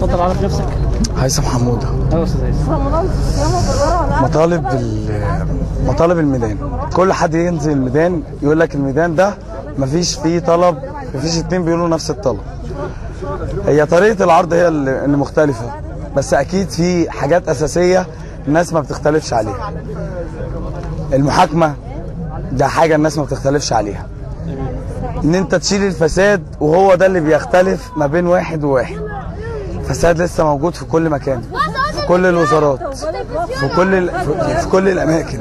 اتفضل عرف نفسك هيثم حموده ايوه يا استاذ هيثم مطالب ال- مطالب الميدان كل حد ينزل الميدان يقول لك الميدان ده مفيش فيه طلب مفيش اتنين بيقولوا نفس الطلب هي طريقه العرض هي اللي اللي مختلفه بس اكيد في حاجات اساسيه الناس ما بتختلفش عليها المحاكمه ده حاجه الناس ما بتختلفش عليها ان انت تشيل الفساد وهو ده اللي بيختلف ما بين واحد وواحد الفساد لسه موجود في كل مكان في كل الوزارات في كل ال... في- في كل الاماكن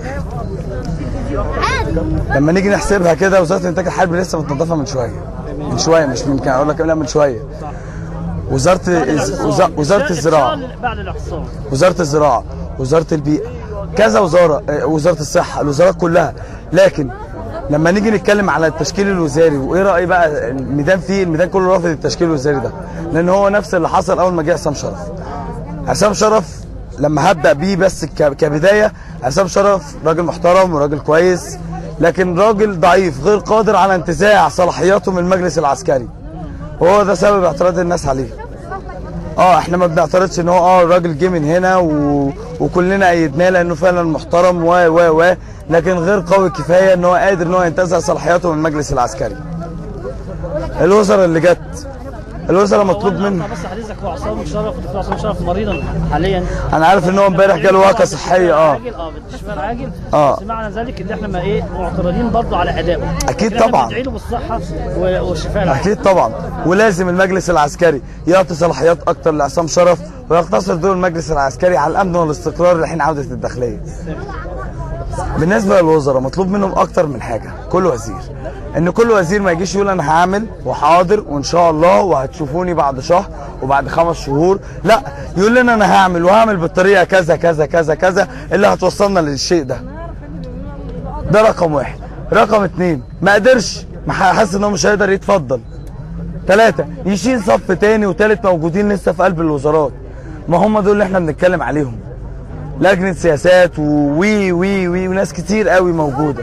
لما نيجي نحسبها كده وزاره الانتاج الحربي لسه متنظفه من شويه من شويه مش من كان اقول لك لا من شويه وزاره الز- وزا- وزاره الزراعه بعد الاعتصام وزاره الزراعه وزاره البيئه كذا وزاره آه، وزاره الصحه الوزارات كلها لكن لما نيجي نتكلم على التشكيل الوزاري وايه راي بقى الميدان فيه الميدان كله رافض التشكيل الوزاري ده لان هو نفس اللي حصل اول ما جه عصام شرف عصام شرف لما هبدا بيه بس ك- كبدايه عصام شرف راجل محترم وراجل كويس لكن راجل ضعيف غير قادر على انتزاع صلاحياته من المجلس العسكري وهو ده سبب اعتراض الناس عليه اه احنا ما بنعترضش ان هو اه الراجل جه من هنا و... وكلنا ايدناه لانه فعلا محترم و و و لكن غير قوي كفايه ان هو قادر ان هو ينتزع صلاحياته من المجلس العسكري. الوزراء اللي جت الوزراء مطلوب منه بس حضرتك هو عصام شرف الدكتور عصام شرف مريضا حاليا انا عارف ان هو امبارح جاله وقعه صحيه اه عاجل اه بالشفاء العاجل آه. بس معنى ذلك ان احنا ما ايه معترضين برضه على ادائه أكيد لكن إحنا طبعاً. بندعي له بالصحه و- والشفاء العاجل اكيد طبعا ولازم المجلس العسكري يعطي صلاحيات اكتر لعصام شرف ويقتصر دور المجلس العسكري على الامن والاستقرار لحين عوده الداخليه. بالنسبه للوزراء مطلوب منهم اكتر من حاجه كل وزير ان كل وزير ما يجيش يقول انا هعمل وحاضر وان شاء الله وهتشوفوني بعد شهر وبعد خمس شهور لا يقول لنا انا هعمل وهعمل بالطريقه كذا كذا كذا كذا اللي هتوصلنا للشيء ده ده رقم واحد رقم اتنين ما قدرش ما حاسس ان هو مش هيقدر يتفضل ثلاثة يشيل صف تاني وتالت موجودين لسه في قلب الوزارات ما هم دول اللي احنا بنتكلم عليهم لجنة سياسات ووي وي وي وناس كتير قوي موجودة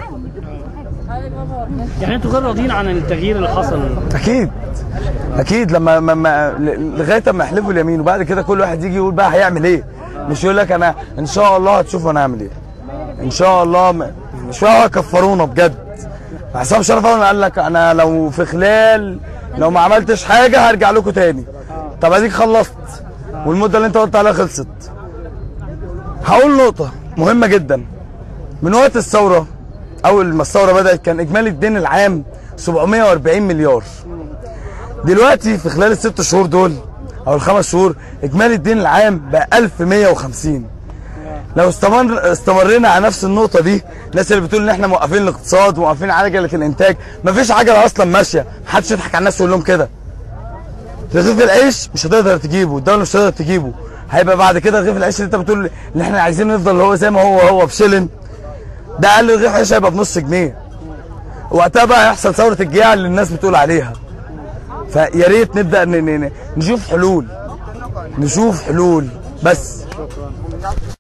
يعني انتوا غير راضيين عن التغيير اللي حصل اكيد اكيد لما ما ما لغايه اما يحلفوا اليمين وبعد كده كل واحد يجي يقول بقى هيعمل ايه مش يقول لك انا ان شاء الله هتشوفوا انا هعمل ايه ان شاء الله م- مش هو كفرونا بجد عصام شرف اول ما قال لك انا لو في خلال لو ما عملتش حاجه هرجع لكم تاني طب اديك خلصت والمده اللي انت قلت عليها خلصت هقول نقطه مهمه جدا من وقت الثوره اول ما الثوره بدات كان اجمالي الدين العام 740 مليار دلوقتي في خلال الست شهور دول او الخمس شهور اجمالي الدين العام بقى 1150 لو استمر استمرينا على نفس النقطه دي الناس اللي بتقول ان احنا موقفين الاقتصاد وموقفين عجله الانتاج مفيش عجله اصلا ماشيه محدش يضحك على الناس ويقول لهم كده رغيف العيش مش هتقدر تجيبه الدوله مش هتقدر تجيبه هيبقى بعد كده رغيف العيش اللي انت بتقول ان احنا عايزين نفضل هو زي ما هو هو بشلن ده اقل رغيف عيش هيبقى بنص جنيه وقتها بقى هيحصل ثوره الجياع اللي الناس بتقول عليها فيا ريت نبدا ن- ن- ن- نشوف حلول نشوف حلول بس